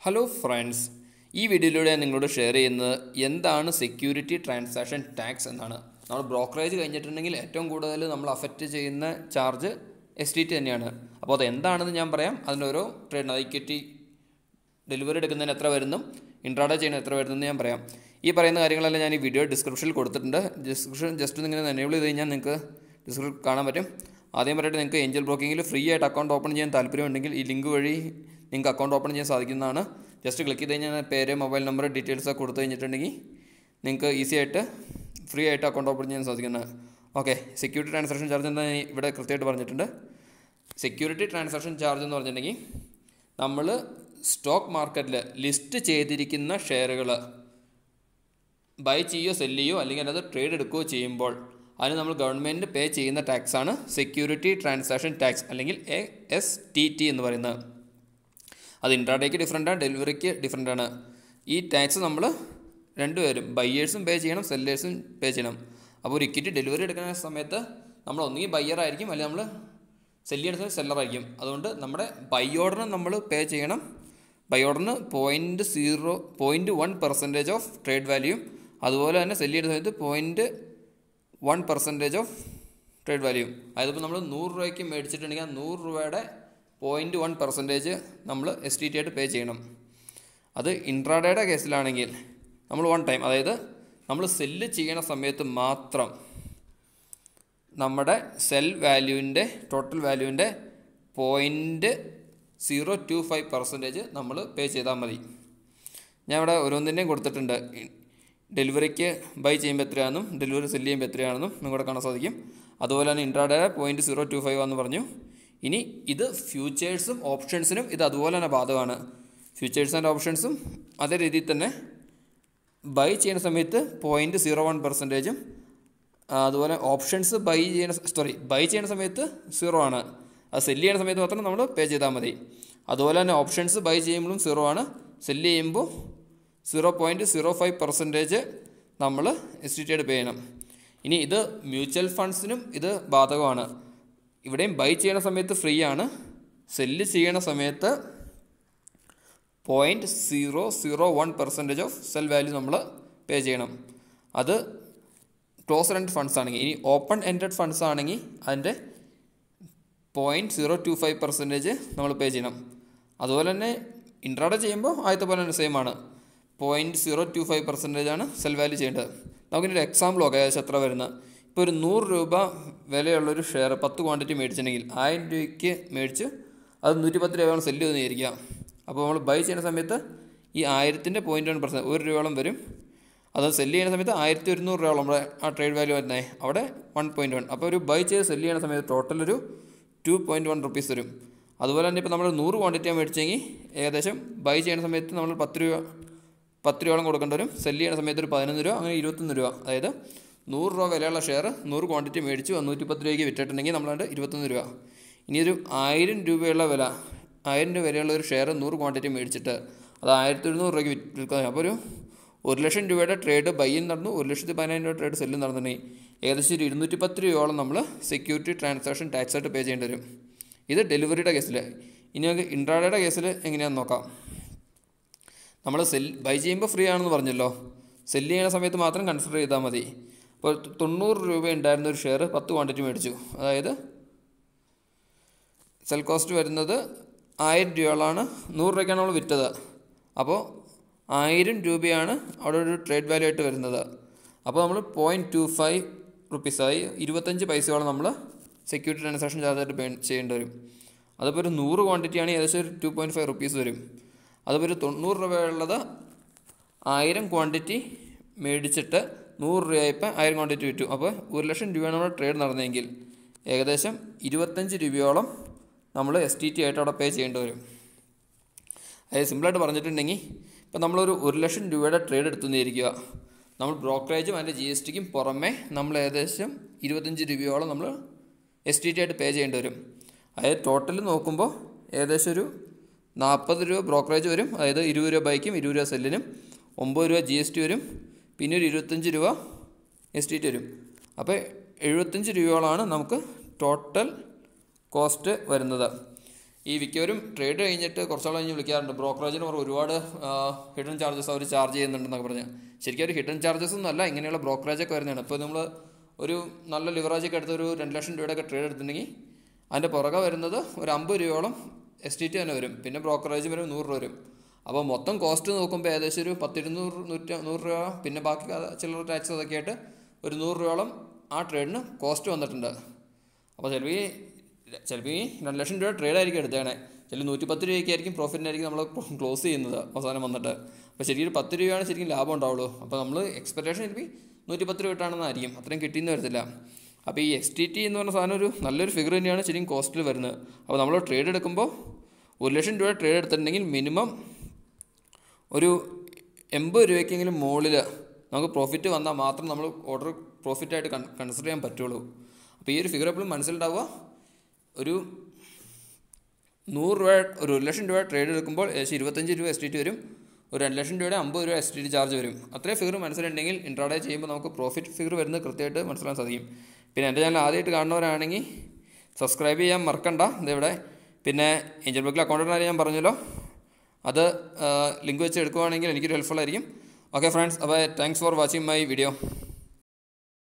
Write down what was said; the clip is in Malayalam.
ഹലോ ഫ്രണ്ട്സ് ഈ വീഡിയോയിലൂടെ ഞാൻ നിങ്ങളോട് ഷെയർ ചെയ്യുന്നത് എന്താണ് സെക്യൂരിറ്റി ട്രാൻസാക്ഷൻ ടാക്സ് എന്നാണ് നമ്മൾ ബ്രോക്കറേജ് കഴിഞ്ഞിട്ടുണ്ടെങ്കിൽ ഏറ്റവും കൂടുതൽ നമ്മൾ അഫക്റ്റ് ചെയ്യുന്ന ചാർജ് എസ് ടി ടി തന്നെയാണ് അപ്പോൾ അത് എന്താണെന്ന് ഞാൻ പറയാം അതിൻ്റെ ഓരോ ട്രേഡ് ഇക്വിറ്റി ഡെലിവറി എടുക്കുന്നതിന് എത്ര വരുന്നു ഇൻട്രാഡേ ചെയ്യുന്ന എത്ര വരുന്നു ഞാൻ പറയാം ഈ പറയുന്ന കാര്യങ്ങളെല്ലാം ഞാൻ ഈ വീഡിയോ ഡിസ്ക്രിപ്ഷനിൽ കൊടുത്തിട്ടുണ്ട് ഡിസ്ക്രിപ്ഷൻ ജസ്റ്റ് നിങ്ങൾ എനേബിൾ ചെയ്ത് കഴിഞ്ഞാൽ നിങ്ങൾക്ക് ഡിസ്ക്രിപ്ഷൻ കാണാൻ പറ്റും ആദ്യം പറയട്ടെ നിങ്ങൾക്ക് ഏഞ്ചൽ ബ്രോക്കിങ്ങിൽ ഫ്രീ ആയിട്ട് അക്കൗണ്ട് ഓപ്പൺ ചെയ്യാൻ താല്പര്യമുണ്ടെങ്കിൽ ഈ ലിങ്ക് വഴി നിങ്ങൾക്ക് അക്കൗണ്ട് ഓപ്പൺ ചെയ്യാൻ സാധിക്കുന്നതാണ് ജസ്റ്റ് ക്ലിക്ക് ചെയ്ത് കഴിഞ്ഞാൽ പേര് മൊബൈൽ നമ്പർ ഡീറ്റെയിൽസ് ഒക്കെ കൊടുത്തു കഴിഞ്ഞിട്ടുണ്ടെങ്കിൽ നിങ്ങൾക്ക് ഈസി ആയിട്ട് ഫ്രീ ആയിട്ട് അക്കൗണ്ട് ഓപ്പൺ ചെയ്യാൻ സാധിക്കുന്നതാണ് ഓക്കെ സെക്യൂരിറ്റി ട്രാൻസാക്ഷൻ ചാർജ് എന്താ ഞാൻ ഇവിടെ കൃത്യമായിട്ട് പറഞ്ഞിട്ടുണ്ട് സെക്യൂരിറ്റി ട്രാൻസാക്ഷൻ ചാർജ് എന്ന് പറഞ്ഞിട്ടുണ്ടെങ്കിൽ നമ്മൾ സ്റ്റോക്ക് മാർക്കറ്റിൽ ലിസ്റ്റ് ചെയ്തിരിക്കുന്ന ഷെയറുകൾ ബൈ ചെയ്യുകയോ സെല്ല് ചെയ്യുകയോ അല്ലെങ്കിൽ അത് ട്രേഡ് എടുക്കുകയോ ചെയ്യുമ്പോൾ അതിന് നമ്മൾ ഗവൺമെൻറ് പേ ചെയ്യുന്ന ടാക്സാണ് സെക്യൂരിറ്റി ട്രാൻസാക്ഷൻ ടാക്സ് അല്ലെങ്കിൽ എ എസ് ടി ടി എന്ന് പറയുന്നത് അത് ഇൻട്രാഡേക്ക് ഡിഫറെൻ്റാണ് ഡെലിവറിക്ക് ഡിഫറെൻ്റ് ആണ് ഈ ടാക്സ് നമ്മൾ രണ്ടുപേരും ബയ്യേഴ്സും പേ ചെയ്യണം സെല്ലേഴ്സും പേ ചെയ്യണം അപ്പോൾ ഒരു ഇക്വിറ്റി ഡെലിവറി എടുക്കുന്ന സമയത്ത് നമ്മൾ ഒന്നുകിൽ ബയ്യർ ആയിരിക്കും അല്ലെങ്കിൽ നമ്മൾ സെല്ല് ചെയ്യുന്ന സമയത്ത് സെല്ലർ ആയിരിക്കും അതുകൊണ്ട് നമ്മുടെ ബൈ ഓർഡറിന് നമ്മൾ പേ ചെയ്യണം ബൈ ഓർഡറിന് point zero point one percentage of trade value അതുപോലെ തന്നെ സെല്ല് ചെയ്യുന്ന സമയത്ത് point one percentage of trade value അതായത് ഇപ്പോൾ നമ്മൾ നൂറ് രൂപയ്ക്ക് മേടിച്ചിട്ടുണ്ടെങ്കിൽ ആ നൂറ് രൂപയുടെ പോയിൻറ്റ് വൺ പെർസെൻറ്റേജ് നമ്മൾ എസ് ടി ടി ആയിട്ട് പേ ചെയ്യണം അത് ഇൻട്രാഡേയുടെ കേസിലാണെങ്കിൽ നമ്മൾ വൺ ടൈം അതായത് നമ്മൾ സെല്ല് ചെയ്യണ സമയത്ത് മാത്രം നമ്മുടെ സെൽ വാല്യൂവിൻ്റെ ടോട്ടൽ വാല്യൂവിൻ്റെ point zero two five percentage നമ്മൾ പേ ചെയ്താൽ മതി ഞാൻ ഇവിടെ ഓരോന്നിൻ്റെയും കൊടുത്തിട്ടുണ്ട് ഡെലിവറിക്ക് ബൈ ചെയ്യുമ്പോൾ എത്രയാണെന്നും ഡെലിവറി സെല്ല് ചെയ്യുമ്പോൾ എത്രയാണെന്നും നിങ്ങളുടെ കാണാൻ സാധിക്കും അതുപോലെ തന്നെ intraday point zero two five എന്ന് പറഞ്ഞു ഇനി ഇത് ഫ്യൂച്ചേഴ്സും ഓപ്ഷൻസിനും ഇത് അതുപോലെ തന്നെ ബാധകമാണ് ഫ്യൂച്ചേഴ്സ് ആൻഡ് ഓപ്ഷൻസും അതേ രീതിയിൽ തന്നെ ബൈ ചെയ്യുന്ന സമയത്ത് പോയിൻറ്റ് സീറോ വൺ പെർസെൻറ്റേജും അതുപോലെ ഓപ്ഷൻസ് ബൈ ചെയ്യുന്ന സോറി ബൈ ചെയ്യുന്ന സമയത്ത് സീറോ ആണ് അത് സെല്ല് ചെയ്യുന്ന സമയത്ത് മാത്രം നമ്മൾ പേ ചെയ്താൽ മതി അതുപോലെ തന്നെ ഓപ്ഷൻസ് ബൈ ചെയ്യുമ്പോഴും സീറോ ആണ് സെല്ല് ചെയ്യുമ്പോൾ zero point zero five percentage നമ്മൾ എസ് ടി ടി പേ ചെയ്യണം ഇനി ഇത് മ്യൂച്വൽ ഫണ്ട്സിനും ഇത് ബാധകമാണ് ഇവിടെയും ബൈ ചെയ്യണ സമയത്ത് ഫ്രീ ആണ് സെല്ല് ചെയ്യണ സമയത്ത് point zero zero one percentage of sell value നമ്മൾ പേ ചെയ്യണം അത് ക്ലോസ് എൻഡ് ഫണ്ട്സ് ആണെങ്കിൽ ഇനി ഓപ്പൺ എൻഡഡ് ഫണ്ട്സ് ആണെങ്കിൽ അതിൻ്റെ point zero two five percentage നമ്മൾ പേ ചെയ്യണം അതുപോലെ തന്നെ ഇൻട്രാഡേ ചെയ്യുമ്പോൾ ആദ്യത്തെ പോലെ തന്നെ സെയിം ആണ് point zero two five percentage ആണ് സെൽ വാല്യൂ ചെയ്യേണ്ടത് നമുക്കിൻ്റെ എക്സാമ്പിൾ നോക്കാം ഏകദേശം എത്ര വരുന്നത് ഇപ്പോൾ ഒരു നൂറ് രൂപ വിലയുള്ളൊരു ഷെയർ പത്ത് ക്വാണ്ടിറ്റി മേടിച്ചിട്ടുണ്ടെങ്കിൽ ആയിരം രൂപയ്ക്ക് മേടിച്ച് അത് നൂറ്റിപ്പത്ത് രൂപയാണ് സെല്ല് ചെയ്തെന്ന് വിചാരിക്കുക അപ്പോൾ നമ്മൾ ബൈ ചെയ്യുന്ന സമയത്ത് ഈ ആയിരത്തിൻ്റെ പോയിൻറ്റ് വൺ പെർസെൻറ്റ് ഒരു രൂപയോളം വരും അത് സെല്ല് ചെയ്യുന്ന സമയത്ത് ആയിരത്തി ഒരുന്നൂറ് രൂപയോളം നമ്മുടെ ആ ട്രേഡ് വാല്യൂ വരുന്നത് അവിടെ വൺ പോയിൻറ്റ് വൺ അപ്പോൾ ഒരു ബൈ ചെയ്ത് സെല്ല് ചെയ്യുന്ന സമയത്ത് ടോട്ടൽ ഒരു ടു പോയിൻറ്റ് വൺ റുപ്പീസ് വരും അതുപോലെ തന്നെ ഇപ്പോൾ നമ്മൾ നൂറ് ക്വാണ്ടിറ്റിയാണ് മേടിച്ചെങ്കിൽ ഏകദേശം ബൈ ചെയ്യുന്ന സമയത്ത് നമ്മൾ പത്ത് രൂപ പത്ത് രൂപയോളം കൊടുക്കേണ്ടി വരും സെല്ല് ചെയ്യുന്ന സമയത്ത് ഒരു പതിനൊന്ന് രൂപ അങ്ങനെ ഇരുപത്തൊന്ന് രൂപ അതായത് നൂറ് രൂപ വിലയുള്ള ഷെയർ നൂറ് ക്വാണ്ടിറ്റി മേടിച്ചു നൂറ്റി പത്ത് രൂപയ്ക്ക് വിറ്റിട്ടുണ്ടെങ്കിൽ നമ്മളത് ഇരുപത്തൊന്ന് രൂപ ഇനി ഒരു ആയിരം രൂപയുള്ള വില ആയിരം രൂപ വിലയുള്ള ഒരു ഷെയർ നൂറ് ക്വാണ്ടിറ്റി മേടിച്ചിട്ട് അത് ആയിരത്തി ഒരുന്നൂറ് രൂപയ്ക്ക് വിൽക്കുക അപ്പോൾ ഒരു ഒരു ലക്ഷം രൂപയുടെ ട്രേഡ് ബൈയും നടന്നു ഒരു ലക്ഷത്തി പതിനായിരം രൂപ ട്രേഡ് സെല്ലും നടന്നിട്ടുണ്ടെങ്കിൽ ഏകദേശം ഒരു ഇരുന്നൂറ്റി പത്ത് രൂപയോളം നമ്മൾ സെക്യൂരിറ്റി ട്രാൻസാക്ഷൻ ടാക്സ് ആയിട്ട് പേ ചെയ്യേണ്ടി വരും ഇത് ഡെലിവറിയുടെ കേസിൽ ഇനി നമുക്ക് ഇൻട്രാഡയുടെ കേസിൽ എങ്ങനെയാണെന്ന് നോക്കാം നമ്മൾ സെൽ ബൈ ചെയ്യുമ്പോൾ ഫ്രീ ആണെന്ന് പറഞ്ഞല്ലോ സെല്ല് ചെയ്യുന്ന സമയത്ത് മാത്രം കൺസിഡർ ചെയ്താൽ മതി ഇപ്പോൾ തൊണ്ണൂറ് രൂപ ഉണ്ടായിരുന്ന ഒരു ഷെയർ പത്ത് ക്വാണ്ടിറ്റി മേടിച്ചു അതായത് സെൽ കോസ്റ്റ് വരുന്നത് ആയിരം രൂപകളാണ് നൂറ് രൂപയ്ക്കാണ് നമ്മൾ വിറ്റത് അപ്പോൾ ആയിരം രൂപയാണ് അവിടെ ഒരു ട്രേഡ് വാല്യൂ ആയിട്ട് വരുന്നത് അപ്പോൾ നമ്മൾ പോയിൻറ്റ് ടു ഫൈവ് റുപ്പീസായി ഇരുപത്തഞ്ച് പൈസയോളം നമ്മൾ സെക്യൂരിറ്റി ട്രാൻസാക്ഷൻ ചാർജായിട്ട് പേ ചെയ്യേണ്ടി വരും അതിപ്പോൾ ഒരു നൂറ് ക്വാണ്ടിറ്റി ആണെങ്കിൽ ഏകദേശം ഒരു ടു പോയിൻറ്റ് ഫൈവ് റുപ്പീസ് വരും അതിപ്പോൾ ഒരു തൊണ്ണൂറ് രൂപയുള്ളത് ആയിരം ക്വാണ്ടിറ്റി മേടിച്ചിട്ട് നൂറ് രൂപയായപ്പോൾ ആയിരം ക്വാണ്ടിറ്റി വിറ്റു അപ്പോൾ ഒരു ലക്ഷം രൂപയാണ് നമ്മുടെ ട്രേഡ് നടന്നതെങ്കിൽ ഏകദേശം ഇരുപത്തഞ്ച് രൂപയോളം നമ്മൾ എസ് ടി ടി ആയിട്ട് അവിടെ പേ ചെയ്യേണ്ടി വരും അതായത് സിമ്പിളായിട്ട് പറഞ്ഞിട്ടുണ്ടെങ്കിൽ ഇപ്പോൾ നമ്മളൊരു ഒരു ലക്ഷം രൂപയുടെ ട്രേഡ് എടുത്തുനിന്നിരിക്കുക നമ്മൾ ബ്രോക്കറേജും അതിൻ്റെ ജി എസ് ടിക്കും പുറമെ നമ്മൾ ഏകദേശം ഇരുപത്തഞ്ച് രൂപയോളം നമ്മൾ എസ് ടി ടി ആയിട്ട് പേ ചെയ്യേണ്ടി വരും അതായത് ടോട്ടൽ നോക്കുമ്പോൾ ഏകദേശം ഒരു നാൽപ്പത് രൂപ ബ്രോക്കറേജ് വരും അതായത് ഇരുപത് രൂപ ബൈക്കും ഇരുപത് രൂപ സെല്ലിനും ഒമ്പത് രൂപ ജി എസ് ടി വരും പിന്നെ ഒരു ഇരുപത്തഞ്ച് രൂപ എസ് ടി ടി വരും അപ്പോൾ എഴുപത്തഞ്ച് രൂപയോളമാണ് നമുക്ക് ടോട്ടൽ കോസ്റ്റ് വരുന്നത് ഈ മിക്കവരും ട്രേഡ് കഴിഞ്ഞിട്ട് കുറച്ചാൾ കഴിഞ്ഞ് വിളിക്കാറുണ്ട് ബ്രോക്കറേജിന് പറഞ്ഞ ഒരുപാട് ഹിഡൻ ചാർജസ് അവർ ചാർജ് ചെയ്യുന്നുണ്ടെന്നൊക്കെ പറഞ്ഞാൽ ശരിക്കും ഒരു ഹിഡൻ ചാർജസ് ഒന്നും അല്ല ഇങ്ങനെയുള്ള ബ്രോക്കറേജൊക്കെ വരുന്നതാണ് ഇപ്പോൾ നമ്മൾ ഒരു നല്ല ലിവറേജ് ഒക്കെ എടുത്ത് ഒരു രണ്ട് ലക്ഷം രൂപയുടെ ഒക്കെ ട്രേഡ് എടുത്തിട്ടുണ്ടെങ്കിൽ അതിൻ്റെ പുറകെ വരുന്നത് ഒരു അമ്പത് രൂപയോളം എസ് ടി ടി തന്നെ വരും പിന്നെ ബ്രോക്കറേജ് വരും നൂറ് രൂപ വരും അപ്പോൾ മൊത്തം കോസ്റ്റ് നോക്കുമ്പോൾ ഏകദേശം ഒരു പത്തിരുന്നൂറ് നൂറ്റി നൂറ് രൂപ പിന്നെ ബാക്കി ക- ചില്ലറ ടാക്സ് അതൊക്കെ ആയിട്ട് ഒരു നൂറ് രൂപയോളം ആ ട്രേഡിന് കോസ്റ്റ് വന്നിട്ടുണ്ട് അപ്പോൾ ചിലപ്പോൾ ഈ ചിലപ്പോൾ ഈ രണ്ട് ലക്ഷം രൂപ ട്രേഡ് ആയിരിക്കും എടുത്തേണേ ചില നൂറ്റി പത്ത് രൂപയ്ക്കായിരിക്കും പ്രോഫിറ്റിനായിരിക്കും നമ്മൾ ക്ലോസ് ചെയ്യുന്നത് അവസാനം വന്നിട്ട് അപ്പോൾ ശരിക്കും ഒരു പത്ത് രൂപയാണ് ശരിക്കും ലാഭം ഉണ്ടാവുള്ളൂ അപ്പോൾ നമ്മൾ എക്സ്പെക്ടേഷൻ ചിലപ്പോൾ നൂറ്റി പത്ത് രൂപ കിട്ടാണെന്നായിരിക്കും അത്രയും കിട്ടിയെന്ന് വരത്തില്ല അപ്പോൾ ഈ എക്സ് ടി ടി എന്ന് പറഞ്ഞ സാധനം ഒരു നല്ലൊരു ഫിഗർ തന്നെയാണ് ശരിക്കും കോസ്റ്റിൽ വരുന്നത് അപ്പോൾ നമ്മൾ ട്രേഡ് എടുക്കുമ്പോൾ ഒരു ലക്ഷം രൂപ ട്രേഡ് എടുത്തിട്ടുണ്ടെങ്കിൽ മിനിമം ഒരു എൺപത് രൂപയ്ക്കെങ്കിലും മുകളിൽ നമുക്ക് പ്രോഫിറ്റ് വന്നാൽ മാത്രം നമ്മൾ ഓർഡർ പ്രോഫിറ്റായിട്ട് കൺ കൺസിഡർ ചെയ്യാൻ പറ്റുള്ളൂ അപ്പോൾ ഈ ഒരു ഫിഗർ എപ്പോഴും മനസ്സിലുണ്ടാവുക ഒരു നൂറ് രൂപ ഒരു ഒരു ലക്ഷം രൂപ ട്രേഡ് എടുക്കുമ്പോൾ ഏകദേശം ഇരുപത്തഞ്ച് രൂപ എസ് ടി ടി വരും ഒരു രണ്ട് ലക്ഷം രൂപയുടെ അമ്പത് രൂപ എസ് ടി ടി ചാർജ് വരും അത്രയും ഫിഗർ മനസ്സിലുണ്ടെങ്കിൽ ഇൻട്രാഡേ ചെയ്യുമ്പോൾ നമുക്ക് പ്രോഫിറ്റ് ഫിഗർ വരുന്നത് കൃത്യമായിട്ട് മനസ്സിലാക്കാൻ സാധിക്കും പിന്നെ എൻ്റെ ചാനൽ ആദ്യമായിട്ട് കാണുന്നവരാണെങ്കിൽ സബ്സ്ക്രൈബ് ചെയ്യാൻ മറക്കണ്ട ഇതിവിടെ പിന്നെ ഏഞ്ചൽ ബുക്കിൽ അക്കൗണ്ട് കാര്യം ഞാൻ പറഞ്ഞല്ലോ അത് ലിങ്ക് വെച്ച് എടുക്കുവാണെങ്കിൽ എനിക്കൊരു ഹെൽപ്ഫുൾ ആയിരിക്കും ഓക്കെ ഫ്രണ്ട്സ് അപ്പോൾ thanks for watching my video